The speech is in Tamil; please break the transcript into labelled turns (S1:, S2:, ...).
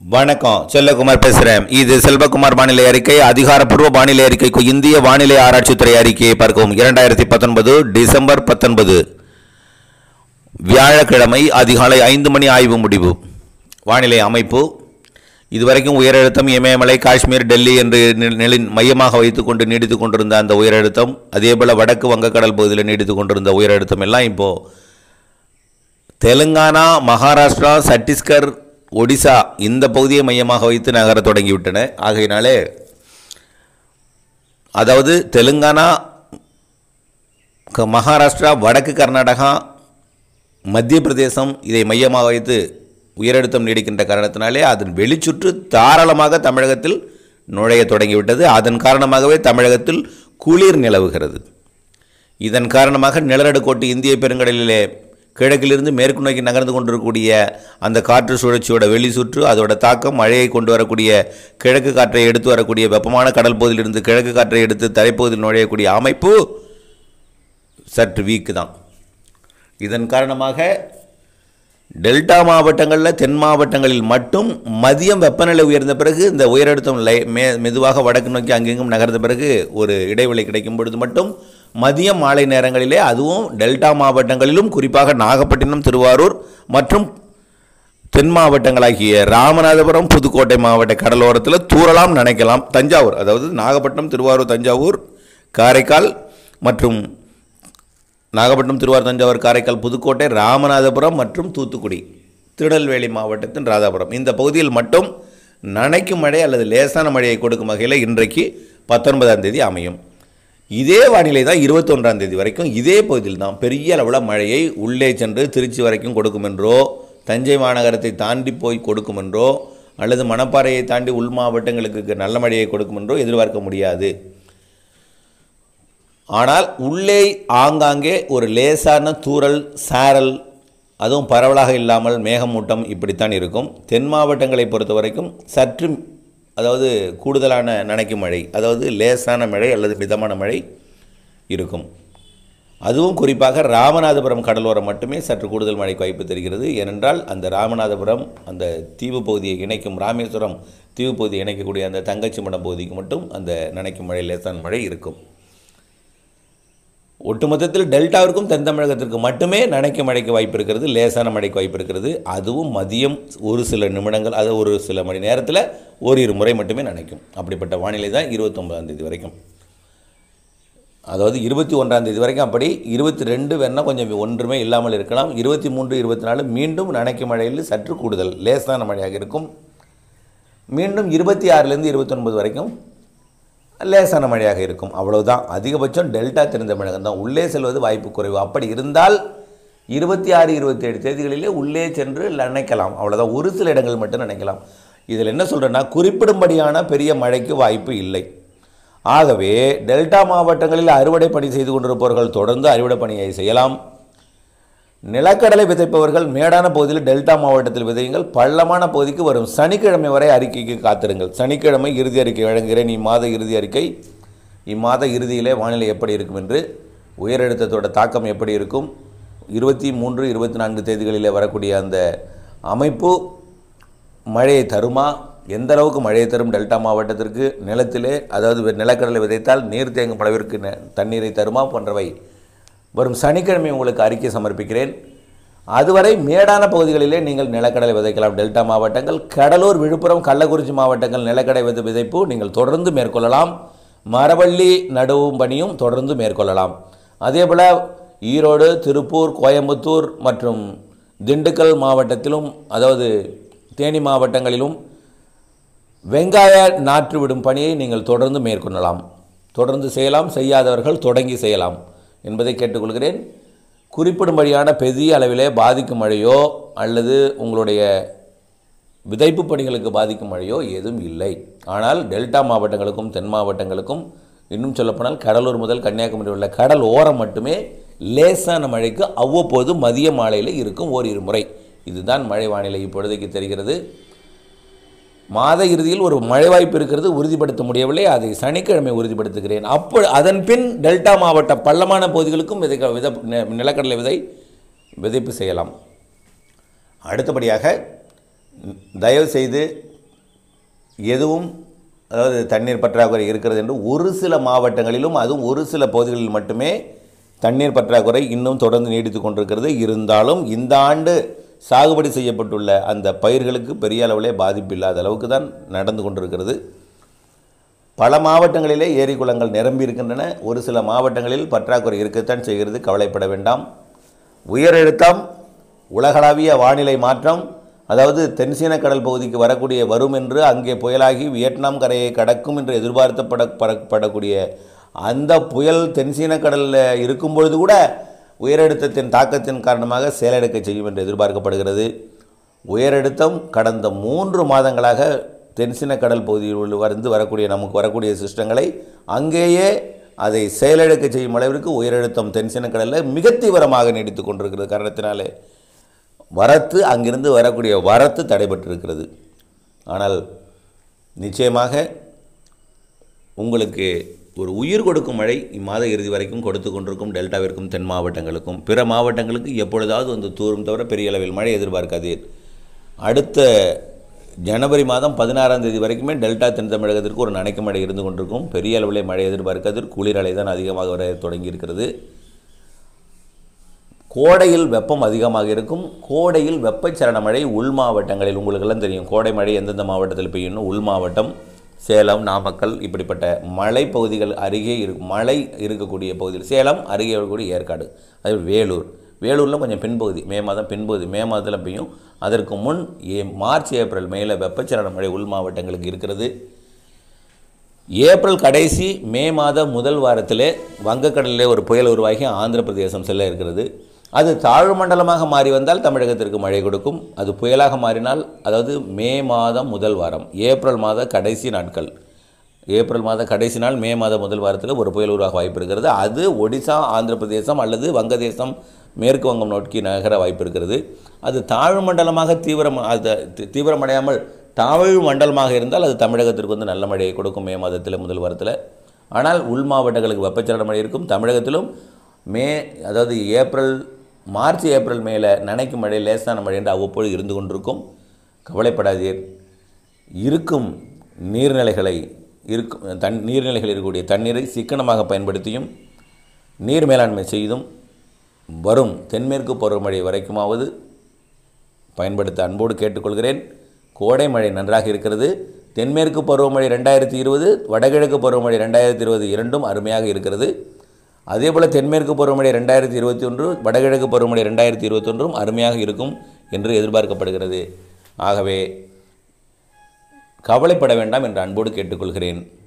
S1: வணக்கம் செல்லகுமார் பேசுகிறேன் இது செல்வகுமார் வானிலை அறிக்கை அதிகாரப்பூர்வ வானிலை அறிக்கைக்கு இந்திய வானிலை ஆராய்ச்சித்துறை அறிக்கையை பார்க்கவும் இரண்டாயிரத்தி பத்தொன்பது டிசம்பர் பத்தொன்பது வியாழக்கிழமை அதிகாலை ஐந்து மணி ஆய்வு முடிவு வானிலை அமைப்பு இதுவரைக்கும் உயரழுத்தம் இமயமலை காஷ்மீர் டெல்லி என்று நி- நிலை மையமாக வைத்துக்கொண்டு நீடித்து கொண்டிருந்த அந்த உயரழுத்தம் அதேபோல் வடக்கு வங்கக்கடல் பகுதியில் நீடித்து கொண்டிருந்த உயரழுத்தம் எல்லாம் இப்போது தெலுங்கானா மகாராஷ்டிரா சத்தீஸ்கர் ஒடிசா இந்த பகுதியை மையமாக வைத்து நகரத் தொடங்கிவிட்டன ஆகையினாலே அதாவது தெலுங்கானா க- மகாராஷ்டிரா வடக்கு கர்நாடகா மத்திய பிரதேசம் இதை மையமாக வைத்து உயரழுத்தம் நீடிக்கின்ற காரணத்தினாலே அதன் வெளிச்சுற்று தாராளமாக தமிழகத்தில் நுழைய தொடங்கிவிட்டது அதன் காரணமாகவே தமிழகத்தில் குளிர் நிலவுகிறது இதன் காரணமாக நிலநடுக்கோட்டு இந்திய பெருங்கடலிலே கிழக்கிலிருந்து மேற்கு நோக்கி நகர்ந்து கொண்டிருக்கக்கூடிய அந்த காற்று சுழற்சியோட வெளிச்சுற்று அதோட தாக்கம் மழையை கொண்டு வரக்கூடிய கிழக்கு காற்றை எடுத்து வரக்கூடிய வெப்பமான கடல் பகுதியிலிருந்து கிழக்கு காற்றை எடுத்து தரைப்பகுதியில் நுழையக்கூடிய அமைப்பு சற்று வீக்கு தான் இதன் காரணமாக டெல்டா மாவட்டங்களில் தென் மாவட்டங்களில் மட்டும் மதியம் வெப்பநிலை உயர்ந்த பிறகு இந்த உயரழுத்தம் லை மே மெதுவாக வடக்கு நோக்கி அங்கெங்கும் நகர்ந்த பிறகு ஒரு இடைவெளி கிடைக்கும் பொழுது மட்டும் மதியம் மாலை நேரங்களிலே அதுவும் டெல்டா மாவட்டங்களிலும் குறிப்பாக நாகப்பட்டினம் திருவாரூர் மற்றும் தென் மாவட்டங்களாகிய ராமநாதபுரம் புதுக்கோட்டை மாவட்ட கடலோரத்தில் தூறலாம் நினைக்கலாம் தஞ்சாவூர் அதாவது நாகப்பட்டினம் திருவாரூர் தஞ்சாவூர் காரைக்கால் மற்றும் நாகப்பட்டினம் திருவாரூர் தஞ்சாவூர் காரைக்கால் புதுக்கோட்டை ராமநாதபுரம் மற்றும் தூத்துக்குடி திருநெல்வேலி மாவட்டத்தின் ராதாபுரம் இந்த பகுதியில் மட்டும் நனைக்கும் மழை அல்லது லேசான மழையை கொடுக்கும் வகையில் இன்றைக்கு பத்தொன்பதாம் தேதி அமையும் இதே வானிலை தான் இருபத்தொன்றாம் தேதி வரைக்கும் இதே பகுதியில் தான் பெரிய அளவில் மழையை உள்ளே சென்று திருச்சி வரைக்கும் கொடுக்கும் என்றோ தஞ்சை மாநகரத்தை தாண்டி போய் கொடுக்கும் என்றோ அல்லது மணப்பாறையை தாண்டி உள் மாவட்டங்களுக்கு நல்ல மழையை கொடுக்கும் என்றோ எதிர்பார்க்க முடியாது ஆனால் உள்ளே ஆங்காங்கே ஒரு லேசான தூறல் சாரல் அதுவும் பரவலாக இல்லாமல் மேகமூட்டம் இப்படித்தான் இருக்கும் தென் மாவட்டங்களை பொறுத்த வரைக்கும் சற்று அதாவது கூடுதலான நனைக்கும் மழை அதாவது லேசான மழை அல்லது மிதமான மழை இருக்கும் அதுவும் குறிப்பாக ராமநாதபுரம் கடலோரம் மட்டுமே சற்று கூடுதல் மழைக்கு வாய்ப்பு தெரிகிறது ஏனென்றால் அந்த ராமநாதபுரம் அந்த தீவு பகுதியை இணைக்கும் ராமேஸ்வரம் தீவு பகுதியை இணைக்கக்கூடிய அந்த தங்கச்சிமடம் பகுதிக்கு மட்டும் அந்த நனைக்கும் மழை லேசான மழை இருக்கும் ஒட்டுமொத்தத்தில் டெல்டாவிற்கும் தென் தமிழகத்திற்கு மட்டுமே நனைக்க மழைக்கு வாய்ப்பு இருக்கிறது லேசான மழைக்கு வாய்ப்பு இருக்கிறது அதுவும் மதியம் ஒரு சில நிமிடங்கள் அது ஒரு சில மணி நேரத்தில் ஓரிரு முறை மட்டுமே நனைக்கும் அப்படிப்பட்ட வானிலை தான் இருபத்தொம்பதாம் தேதி வரைக்கும் அதாவது இருபத்தி ஒன்றாம் தேதி வரைக்கும் அப்படி இருபத்தி ரெண்டு வேணால் கொஞ்சம் ஒன்றுமே இல்லாமல் இருக்கலாம் இருபத்தி மூன்று இருபத்தி நாலு மீண்டும் நனைக்கும் மழையில் சற்று கூடுதல் லேசான மழையாக இருக்கும் மீண்டும் இருபத்தி ஆறுலேருந்து இருபத்தொன்பது வரைக்கும் லேசான மழையாக இருக்கும் அவ்வளவுதான் அதிகபட்சம் டெல்டா தெரிந்த தமிழகம் தான் உள்ளே செல்வது வாய்ப்பு குறைவு அப்படி இருந்தால் இருபத்தி ஆறு இருபத்தேழு தேதிகளிலே உள்ளே சென்று நினைக்கலாம் அவ்வளோதான் ஒரு சில இடங்கள் மட்டும் நினைக்கலாம் இதில் என்ன சொல்கிறேன்னா குறிப்பிடும்படியான பெரிய மழைக்கு வாய்ப்பு இல்லை ஆகவே டெல்டா மாவட்டங்களில் அறுவடை பணி செய்து கொண்டிருப்பவர்கள் தொடர்ந்து அறுவடை பணியை செய்யலாம் நிலக்கடலை விதைப்பவர்கள் மேடான பகுதியில் டெல்டா மாவட்டத்தில் விதையுங்கள் பள்ளமான பகுதிக்கு வரும் சனிக்கிழமை வரை அறிக்கைக்கு காத்திருங்கள் சனிக்கிழமை இறுதி அறிக்கை வழங்குகிறேன் இம்மாத இறுதி அறிக்கை இம்மாத இறுதியிலே வானிலை எப்படி இருக்கும் என்று உயரழுத்தத்தோட தாக்கம் எப்படி இருக்கும் இருபத்தி மூன்று இருபத்தி நான்கு தேதிகளிலே வரக்கூடிய அந்த அமைப்பு மழையை தருமா எந்த அளவுக்கு மழையை தரும் டெல்டா மாவட்டத்திற்கு நிலத்திலே அதாவது நிலக்கடலை விதைத்தால் நீர் தேங்கும் அளவிற்கு ந- தண்ணீரை தருமா போன்றவை வரும் சனிக்கிழமை உங்களுக்கு அறிக்கை சமர்ப்பிக்கிறேன் அதுவரை மேடான பகுதிகளிலே நீங்கள் நிலக்கடலை விதைக்கலாம் டெல்டா மாவட்டங்கள் கடலூர் விழுப்புரம் கள்ளக்குறிச்சி மாவட்டங்கள் நிலக்கடலை விதை விதைப்பு நீங்கள் தொடர்ந்து மேற்கொள்ளலாம் மரவள்ளி நடுவும் பணியும் தொடர்ந்து மேற்கொள்ளலாம் அதேபோல் ஈரோடு திருப்பூர் கோயம்புத்தூர் மற்றும் திண்டுக்கல் மாவட்டத்திலும் அதாவது தேனி மாவட்டங்களிலும் வெங்காய நாற்று விடும் பணியை நீங்கள் தொடர்ந்து மேற்கொள்ளலாம் தொடர்ந்து செய்யலாம் செய்யாதவர்கள் தொடங்கி செய்யலாம் என்பதை கேட்டுக்கொள்கிறேன் குறிப்பிடும்படியான பெரிய அளவிலே பாதிக்கும் மழையோ அல்லது உங்களுடைய விதைப்பு பணிகளுக்கு பாதிக்கும் மழையோ ஏதும் இல்லை ஆனால் டெல்டா மாவட்டங்களுக்கும் தென் மாவட்டங்களுக்கும் இன்னும் சொல்லப்போனால் கடலூர் முதல் கன்னியாகுமரி உள்ள கடல் ஓரம் மட்டுமே லேசான மழைக்கு அவ்வப்போது மதிய மாலையில் இருக்கும் ஓரிரு முறை இதுதான் மழை வானிலை இப்பொழுதைக்கு தெரிகிறது மாத இறுதியில் ஒரு மழை வாய்ப்பு இருக்கிறது உறுதிப்படுத்த முடியவில்லை அதை சனிக்கிழமை உறுதிப்படுத்துகிறேன் அப்போ அதன் பின் டெல்டா மாவட்ட பள்ளமான பகுதிகளுக்கும் விதைக்க வித நி- நிலக்கடலை விதை விதைப்பு செய்யலாம் அடுத்தபடியாக தயவு செய்து எதுவும் அதாவது தண்ணீர் பற்றாக்குறை இருக்கிறது என்று ஒரு சில மாவட்டங்களிலும் அதுவும் ஒரு சில பகுதிகளில் மட்டுமே தண்ணீர் பற்றாக்குறை இன்னும் தொடர்ந்து நீடித்து கொண்டிருக்கிறது இருந்தாலும் இந்த ஆண்டு சாகுபடி செய்யப்பட்டுள்ள அந்த பயிர்களுக்கு பெரிய அளவிலே பாதிப்பு இல்லாத அளவுக்கு தான் நடந்து கொண்டிருக்கிறது பல மாவட்டங்களிலே ஏரி குளங்கள் நிரம்பி இருக்கின்றன ஒரு சில மாவட்டங்களில் பற்றாக்குறை இருக்கத்தான் செய்கிறது கவலைப்பட வேண்டாம் உயரழுத்தம் உலகளாவிய வானிலை மாற்றம் அதாவது தென்சீன கடல் பகுதிக்கு வரக்கூடிய வரும் என்று அங்கே புயலாகி வியட்நாம் கரையை கடக்கும் என்று எதிர்பார்த்தப்பட பட- படக்கூடிய அந்த புயல் தென்சீன கடலில் இருக்கும் பொழுது கூட உயரழுத்தத்தின் தாக்கத்தின் காரணமாக செயலிழக்க செய்யும் என்று எதிர்பார்க்கப்படுகிறது உயரழுத்தம் கடந்த மூன்று மாதங்களாக தென்சீன கடல் பகுதியில் வந்து வரக்கூடிய நமக்கு வரக்கூடிய சிஸ்டங்களை அங்கேயே அதை செயலிழக்க செய்யும் அளவிற்கு உயரழுத்தம் தென்சீன கடலில் மிக தீவிரமாக நீடித்து கொண்டிருக்கிறது காரணத்தினாலே வரத்து அங்கிருந்து வரக்கூடிய வரத்து தடைபட்டிருக்கிறது ஆனால் நிச்சயமாக உங்களுக்கு ஒரு உயிர் கொடுக்கும் மழை இம்மாத இறுதி வரைக்கும் கொடுத்து கொண்டிருக்கும் டெல்டாவிற்கும் தென் மாவட்டங்களுக்கும் பிற மாவட்டங்களுக்கு எப்பொழுதாவது வந்து தூரும் தவிர பெரிய அளவில் மழை எதிர்பார்க்காதீர் அடுத்த ஜனவரி மாதம் பதினாறாம் தேதி வரைக்குமே டெல்டா தென் தமிழகத்திற்கு ஒரு நனைக்க மழை இருந்து கொண்டிருக்கும் பெரிய அளவிலே மழை எதிர்பார்க்காது குளிர் அலை தான் அதிகமாக வர தொடங்கி இருக்கிறது கோடையில் வெப்பம் அதிகமாக இருக்கும் கோடையில் வெப்பச்சலன மழை உள் மாவட்டங்களில் உங்களுக்கெல்லாம் தெரியும் கோடை மழை எந்தெந்த மாவட்டத்தில் பெய்யணும் உள் மாவட்டம் சேலம் நாமக்கல் இப்படிப்பட்ட மலைப்பகுதிகள் அருகே இருக்கும் மலை இருக்கக்கூடிய பகுதியில் சேலம் அருகே இருக்கக்கூடிய ஏற்காடு அது வேலூர் வேலூரில் கொஞ்சம் பின்பகுதி மே மாதம் பின்பகுதி மே மாதத்தில் பெய்யும் அதற்கு முன் ஏ மார்ச் ஏப்ரல் மேல வெப்பச்சலன மழை உள் மாவட்டங்களுக்கு இருக்கிறது ஏப்ரல் கடைசி மே மாத முதல் வாரத்திலே வங்கக்கடலிலே ஒரு புயல் உருவாகி ஆந்திர பிரதேசம் செல்ல இருக்கிறது அது தாழ்வு மண்டலமாக மாறி வந்தால் தமிழகத்திற்கு மழை கொடுக்கும் அது புயலாக மாறினால் அதாவது மே மாதம் முதல் வாரம் ஏப்ரல் மாத கடைசி நாட்கள் ஏப்ரல் மாத கடைசி நாள் மே மாத முதல் வாரத்தில் ஒரு புயல் உருவாக வாய்ப்பு இருக்கிறது அது ஒடிசா ஆந்திர பிரதேசம் அல்லது வங்கதேசம் மேற்கு வங்கம் நோக்கி நகர வாய்ப்பு இருக்கிறது அது தாழ்வு மண்டலமாக தீவிரம் அது தி- தீவிரமடையாமல் தாழ்வு மண்டலமாக இருந்தால் அது தமிழகத்திற்கு வந்து நல்ல மழையை கொடுக்கும் மே மாதத்தில் முதல் வாரத்தில் ஆனால் உள் மாவட்டங்களுக்கு வெப்பச்சலன மழை இருக்கும் தமிழகத்திலும் மே அதாவது ஏப்ரல் மார்ச் ஏப்ரல் மேல நனைக்கும் மழை லேசான மழை என்று அவ்வப்பொழுது இருந்து கொண்டிருக்கும் கவலைப்படாதீர் இருக்கும் நீர்நிலைகளை இருக்கும் தன் நீர்நிலைகளில் இருக்கக்கூடிய தண்ணீரை சிக்கனமாக பயன்படுத்தியும் நீர் மேலாண்மை செய்தும் வரும் தென்மேற்கு பருவமழை வரைக்குமாவது பயன்படுத்த அன்போடு கேட்டுக்கொள்கிறேன் கோடை மழை நன்றாக இருக்கிறது தென்மேற்கு பருவமழை ரெண்டாயிரத்தி இருபது வடகிழக்கு பருவமழை ரெண்டாயிரத்தி இருபது இரண்டும் அருமையாக இருக்கிறது அதேபோல் தென்மேற்கு பருவமழை ரெண்டாயிரத்தி இருபத்தி ஒன்று வடகிழக்கு பருவமழை ரெண்டாயிரத்தி இருபத்தொன்றும் அருமையாக இருக்கும் என்று எதிர்பார்க்கப்படுகிறது ஆகவே கவலைப்பட வேண்டாம் என்று அன்போடு கேட்டுக்கொள்கிறேன்